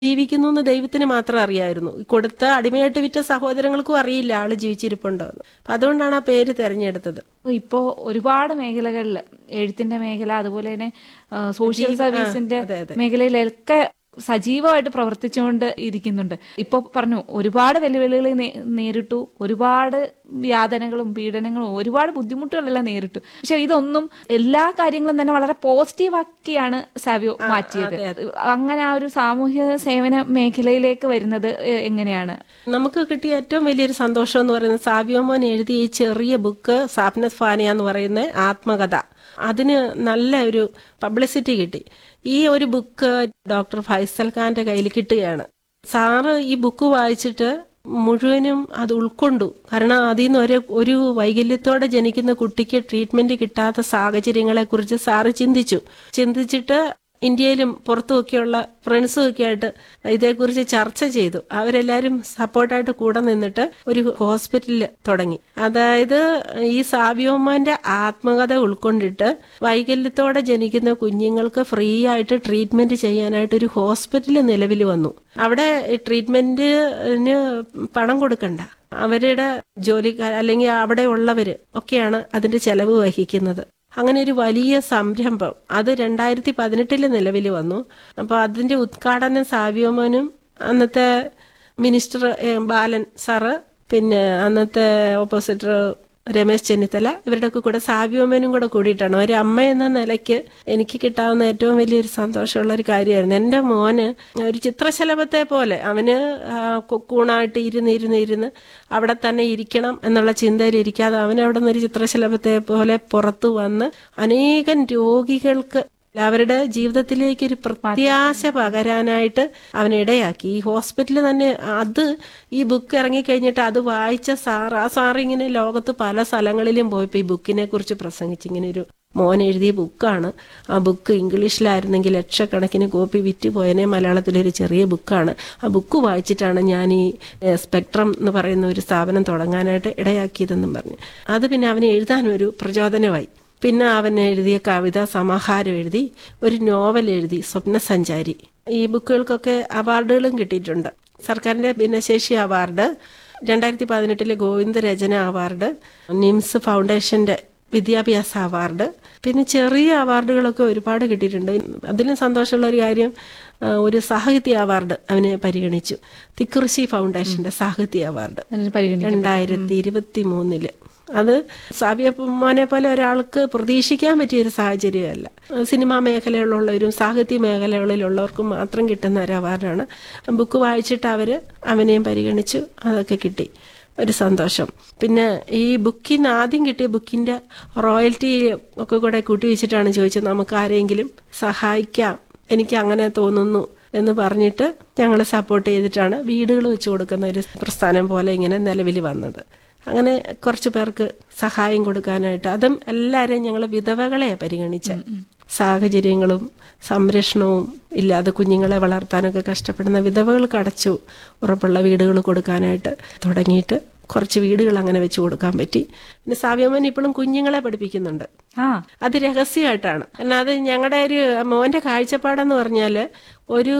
ജീവിക്കുന്നു എന്ന് ദൈവത്തിന് മാത്രം അറിയായിരുന്നു ഈ കൊടുത്ത അടിമയായിട്ട് വിറ്റ സഹോദരങ്ങൾക്കും അറിയില്ല ആള് ജീവിച്ചിരിപ്പുണ്ടോ എന്ന് അപ്പൊ അതുകൊണ്ടാണ് ആ പേര് തെരഞ്ഞെടുത്തത് ഇപ്പോ ഒരുപാട് മേഖലകളിൽ എഴുത്തിന്റെ മേഖല അതുപോലെ തന്നെ ആ, സോഷ്യൽ സർവീസിന്റെ അതെ, അതെ. മേഖലയിലൊക്കെ സജീവമായിട്ട് പ്രവർത്തിച്ചുകൊണ്ട് ഇരിക്കുന്നുണ്ട് ഇപ്പൊ പറഞ്ഞു ഒരുപാട് വെല്ലുവിളികൾ നേ- നേരിട്ടു ഒരുപാട് യാതനകളും പീഡനങ്ങളും ഒരുപാട് ബുദ്ധിമുട്ടുകളെല്ലാം നേരിട്ടു പക്ഷെ ഇതൊന്നും എല്ലാ കാര്യങ്ങളും തന്നെ വളരെ പോസിറ്റീവ് ആക്കിയാണ് സാവിയോ മാറ്റിയത് അങ്ങനെ ആ ഒരു സാമൂഹ്യ സേവന മേഖലയിലേക്ക് വരുന്നത് എ- എങ്ങനെയാണ് നമുക്ക് കിട്ടിയ ഏറ്റവും വലിയൊരു സന്തോഷം എന്ന് പറയുന്നത് സാവ്യോമോൻ എഴുതിയ ഈ ചെറിയ ബുക്ക് സാപ്നസ് ഫാനിയ എന്ന് പറയുന്ന ആത്മകഥ അതിന് നല്ല ഒരു പബ്ലിസിറ്റി കിട്ടി ഈ ഒരു ബുക്ക് ഡോക്ടർ ഫൈസൽ ഖാന്റെ കയ്യിൽ കിട്ടുകയാണ് സാറ് ഈ ബുക്ക് വായിച്ചിട്ട് മുഴുവനും അത് ഉൾക്കൊണ്ടു കാരണം അതിൽ നിന്ന് ഒരു ഒരു വൈകല്യത്തോടെ ജനിക്കുന്ന കുട്ടിക്ക് ട്രീറ്റ്മെന്റ് കിട്ടാത്ത സാഹചര്യങ്ങളെ കുറിച്ച് സാറ് ചിന്തിച്ചു ചിന്തിച്ചിട്ട് ഇന്ത്യയിലും പുറത്തുമൊക്കെയുള്ള ഫ്രണ്ട്സും ഒക്കെ ആയിട്ട് ഇതേക്കുറിച്ച് ചർച്ച ചെയ്തു അവരെല്ലാരും സപ്പോർട്ടായിട്ട് കൂടെ നിന്നിട്ട് ഒരു ഹോസ്പിറ്റലിൽ തുടങ്ങി അതായത് ഈ സാബിയോമാന്റെ ആത്മകഥ ഉൾക്കൊണ്ടിട്ട് വൈകല്യത്തോടെ ജനിക്കുന്ന കുഞ്ഞുങ്ങൾക്ക് ഫ്രീ ആയിട്ട് ട്രീറ്റ്മെന്റ് ചെയ്യാനായിട്ട് ഒരു ഹോസ്പിറ്റൽ നിലവിൽ വന്നു അവിടെ ട്രീറ്റ്മെന്റിന് പണം കൊടുക്കണ്ട അവരുടെ ജോലിക്കാർ അല്ലെങ്കിൽ അവിടെ ഉള്ളവര് ഒക്കെയാണ് അതിന്റെ ചെലവ് വഹിക്കുന്നത് അങ്ങനെ ഒരു വലിയ സംരംഭം അത് രണ്ടായിരത്തി പതിനെട്ടില് നിലവിൽ വന്നു അപ്പൊ അതിന്റെ ഉദ്ഘാടനം സാവ്യോമനും അന്നത്തെ മിനിസ്റ്റർ ഏ, ബാലൻ സാറ് പിന്നെ അന്നത്തെ ഓപ്പോസിറ്റർ രമേശ് ചെന്നിത്തല ഇവരുടെയൊക്കെ കൂടെ സാവ്യോമനും കൂടെ കൂടിയിട്ടാണ് ഒരു അമ്മ എന്ന നിലയ്ക്ക് എനിക്ക് കിട്ടാവുന്ന ഏറ്റവും വലിയൊരു സന്തോഷമുള്ള ഒരു കാര്യമായിരുന്നു എൻ്റെ മോന് ഒരു ചിത്രശലഭത്തെ പോലെ അവന് ആ, കു- കൂണായിട്ട് ഇരുന്ന് ഇരുന്ന് ഇരുന്ന് അവിടെ തന്നെ ഇരിക്കണം എന്നുള്ള ചിന്തയിൽ ഇരിക്കാതെ അവൻ അവിടെ നിന്ന് ഒരു ചിത്രശലഭത്തെ പോലെ പുറത്തു വന്ന് അനേകം രോഗികൾക്ക് അവരുടെ ജീവിതത്തിലേക്ക് ഒരു പ്രത്യാശ പകരാനായിട്ട് അവൻ ഇടയാക്കി ഈ ഹോസ്പിറ്റലിൽ തന്നെ അത് ഈ ബുക്ക് ഇറങ്ങിക്കഴിഞ്ഞിട്ട് അത് വായിച്ച സാർ ആ സാർ ഇങ്ങനെ ലോകത്ത് പല സ്ഥലങ്ങളിലും പോയപ്പോൾ ഈ ബുക്കിനെ കുറിച്ച് പ്രസംഗിച്ച് ഇങ്ങനെ ഒരു മോൻ എഴുതിയ ബുക്കാണ് ആ ബുക്ക് ഇംഗ്ലീഷിലായിരുന്നെങ്കിൽ ലക്ഷക്കണക്കിന് കോപ്പി വിറ്റ് പോയനെ മലയാളത്തിലൊരു ചെറിയ ബുക്കാണ് ആ ബുക്ക് വായിച്ചിട്ടാണ് ഞാൻ ഈ ഏഹ്, സ്പെക്ട്രം എന്ന് പറയുന്ന ഒരു സ്ഥാപനം തുടങ്ങാനായിട്ട് ഇടയാക്കിയതെന്നും പറഞ്ഞു അത് പിന്നെ അവന് എഴുതാനൊരു പ്രചോദനമായി പിന്നെ അവൻ എഴുതിയ കവിത സമാഹാരം എഴുതി ഒരു നോവൽ എഴുതി സ്വപ്നസഞ്ചാരി ഈ ബുക്കുകൾക്കൊക്കെ അവാർഡുകളും കിട്ടിയിട്ടുണ്ട് സർക്കാരിന്റെ ഭിന്നശേഷി അവാർഡ് രണ്ടായിരത്തി പതിനെട്ടിലെ ഗോവിന്ദ രചന അവാർഡ് നിംസ് ഫൗണ്ടേഷന്റെ വിദ്യാഭ്യാസ അവാർഡ് പിന്നെ ചെറിയ അവാർഡുകളൊക്കെ ഒരുപാട് കിട്ടിയിട്ടുണ്ട് അതിലും സന്തോഷമുള്ള ഒരു കാര്യം ആ, ഒരു സാഹിത്യ അവാർഡ് അവനെ പരിഗണിച്ചു തിക്കുറിശി ഫൗണ്ടേഷന്റെ സാഹിത്യ അവാർഡ് അതിന് പരിഗണിക്കും രണ്ടായിരത്തി ഇരുപത്തി മൂന്നില് അത് സാബിയമ്മനെ പോലെ ഒരാൾക്ക് പ്രതീക്ഷിക്കാൻ പറ്റിയ ഒരു സാഹചര്യമല്ല സിനിമാ മേഖലയിലുള്ളവരും സാഹിത്യ മേഖലകളിലുള്ളവർക്കും മാത്രം കിട്ടുന്ന ഒരു അവാർഡാണ് ബുക്ക് വായിച്ചിട്ട് അവര് അവനെയും പരിഗണിച്ചു അതൊക്കെ കിട്ടി ഒരു സന്തോഷം പിന്നെ ഈ ബുക്കിന് ആദ്യം കിട്ടിയ ബുക്കിന്റെ റോയൽറ്റി ഒക്കെ കൂടെ കൂട്ടി വെച്ചിട്ടാണ് ചോദിച്ചത് നമുക്ക് ആരെങ്കിലും സഹായിക്കാം എനിക്ക് അങ്ങനെ തോന്നുന്നു എന്ന് പറഞ്ഞിട്ട് ഞങ്ങൾ സപ്പോർട്ട് ചെയ്തിട്ടാണ് വീടുകൾ വെച്ച് കൊടുക്കുന്ന ഒരു പ്രസ്ഥാനം പോലെ ഇങ്ങനെ നിലവിൽ വന്നത് അങ്ങനെ കുറച്ച് പേർക്ക് സഹായം കൊടുക്കാനായിട്ട് അതും എല്ലാവരെയും ഞങ്ങൾ വിധവകളെ പരിഗണിച്ച സാഹചര്യങ്ങളും സംരക്ഷണവും ഇല്ലാതെ കുഞ്ഞുങ്ങളെ വളർത്താനൊക്കെ കഷ്ടപ്പെടുന്ന വിധവകൾക്ക് അടച്ചു ഉറപ്പുള്ള വീടുകൾ കൊടുക്കാനായിട്ട് തുടങ്ങിയിട്ട് കുറച്ച് വീടുകൾ അങ്ങനെ വെച്ച് കൊടുക്കാൻ പറ്റി പിന്നെ സാവ്യമൻ ഇപ്പോഴും കുഞ്ഞുങ്ങളെ പഠിപ്പിക്കുന്നുണ്ട് ആ അത് രഹസ്യമായിട്ടാണ് കാരണം അത് ഞങ്ങളുടെ ഒരു മോന്റെ കാഴ്ചപ്പാടെന്ന് പറഞ്ഞാല് ഒരു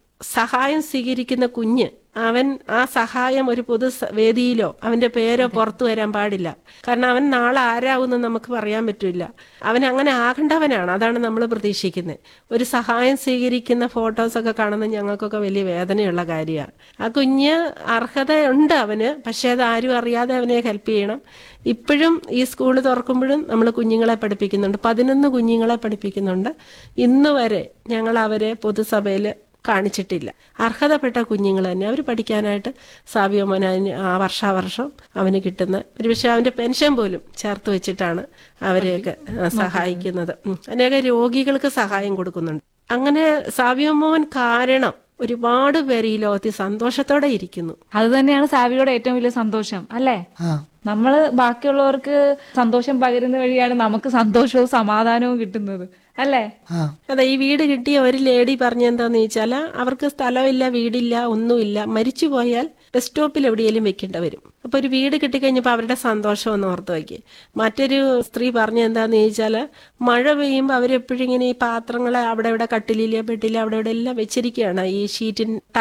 സഹായം സ്വീകരിക്കുന്ന കുഞ്ഞ് അവൻ ആ സഹായം ഒരു പൊതു സ- വേദിയിലോ അവന്റെ പേരോ പുറത്തു വരാൻ പാടില്ല കാരണം അവൻ നാളെ ആരാവുമെന്ന് നമുക്ക് പറയാൻ പറ്റില്ല അവൻ അങ്ങനെ ആകേണ്ടവനാണ് അതാണ് നമ്മൾ പ്രതീക്ഷിക്കുന്നത് ഒരു സഹായം സ്വീകരിക്കുന്ന ഫോട്ടോസ് ഒക്കെ കാണുന്നത് ഞങ്ങൾക്കൊക്കെ വലിയ വേദനയുള്ള കാര്യമാണ് ആ കുഞ്ഞ് അർഹതയുണ്ട് അവന് പക്ഷെ അത് ആരും അറിയാതെ അവനെ ഹെൽപ്പ് ചെയ്യണം ഇപ്പോഴും ഈ സ്കൂൾ തുറക്കുമ്പോഴും നമ്മൾ കുഞ്ഞുങ്ങളെ പഠിപ്പിക്കുന്നുണ്ട് പതിനൊന്ന് കുഞ്ഞുങ്ങളെ പഠിപ്പിക്കുന്നുണ്ട് ഇന്ന് വരെ ഞങ്ങൾ അവരെ പൊതുസഭയിൽ കാണിച്ചിട്ടില്ല അർഹതപ്പെട്ട കുഞ്ഞുങ്ങൾ തന്നെ അവർ പഠിക്കാനായിട്ട് സാബിയോമോൻ അതിന് ആ വർഷാവർഷം അവന് കിട്ടുന്ന ഒരു പക്ഷേ അവന്റെ പെൻഷൻ പോലും ചേർത്ത് വെച്ചിട്ടാണ് അവരെയൊക്കെ ആ, സഹായിക്കുന്നത് ഉം. അനേക രോഗികൾക്ക് സഹായം കൊടുക്കുന്നുണ്ട് അങ്ങനെ സാബിയോമോൻ കാരണം ഒരുപാട് പേര് ഈ ലോകത്തിൽ സന്തോഷത്തോടെ ഇരിക്കുന്നു അത് തന്നെയാണ് സാവിയുടെ ഏറ്റവും വലിയ സന്തോഷം അല്ലേ നമ്മള് ബാക്കിയുള്ളവർക്ക് സന്തോഷം പകരുന്ന വഴിയാണ് നമുക്ക് സന്തോഷവും സമാധാനവും കിട്ടുന്നത് അല്ലേ അതെ ഈ വീട് കിട്ടിയ ഒരു ലേഡി പറഞ്ഞെന്താന്ന് ചോദിച്ചാൽ അവർക്ക് സ്ഥലമില്ല വീടില്ല ഒന്നുമില്ല മരിച്ചു പോയാൽ ബസ് സ്റ്റോപ്പിൽ എവിടെയെങ്കിലും വെക്കേണ്ട വരും അപ്പൊ ഒരു വീട് കിട്ടിക്കഴിഞ്ഞപ്പോൾ അവരുടെ സന്തോഷം ഒന്ന് ഓർത്ത് വയ്ക്കുക മറ്റൊരു സ്ത്രീ പറഞ്ഞ എന്താന്ന് ചോദിച്ചാല് മഴ പെയ്യുമ്പോൾ അവരെപ്പോഴും ഇങ്ങനെ ഈ പാത്രങ്ങളെ അവിടെ ഇവിടെ കട്ടിലില്ല പെട്ടില്ല അവിടെ ഇവിടെ എല്ലാം വെച്ചിരിക്കുകയാണ് ഈ ഷീറ്റിൻ